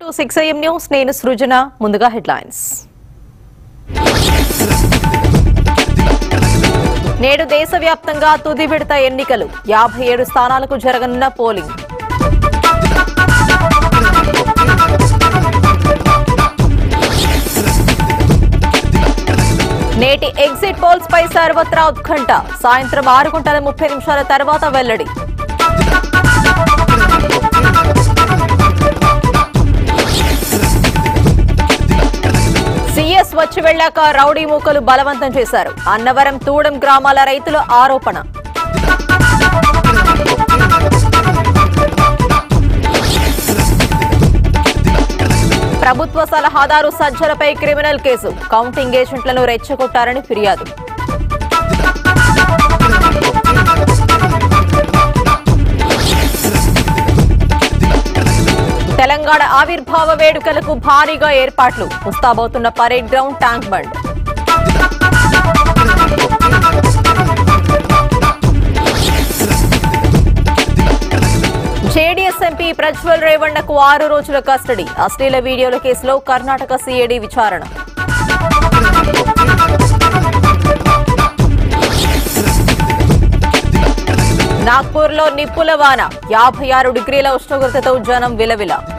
six IIM news నేను సృజన ముందుగా headlines నేడు దేశవ్యాప్తంగా తుది విడత ఎన్నికలు యాభై ఏడు స్థానాలకు జరగనున్న పోలింగ్ నేటి ఎగ్జిట్ పోల్స్ పై సర్వత్రా ఉత్కంఠ సాయంత్రం ఆరు గంటల ముప్పై నిమిషాల తర్వాత వెల్లడి సీఎస్ వచ్చి వెళ్లాక రౌడీ మూకలు బలవంతం చేశారు అన్నవరం తూడం గ్రామాల రైతుల ఆరోపణ ప్రభుత్వ సలహాదారు సజ్జలపై క్రిమినల్ కేసు కౌంటింగ్ ఏజెంట్లను రెచ్చగొట్టారని ఫిర్యాదు తెలంగాణ ఆవిర్భావ వేడుకలకు భారీగా ఏర్పాట్లు ముస్తాబవుతున్న parade ground tank bund JDS MP Prajwal రేవణ్ణకు ఆరు రోజుల కస్టడీ అశ్లీల వీడియోల కేసులో కర్ణాటక సీఏడీ విచారణ నాగ్పూర్లో నిప్పుల వాన యాభై ఆరు డిగ్రీల ఉష్ణోగ్రతతో జనం విలవిల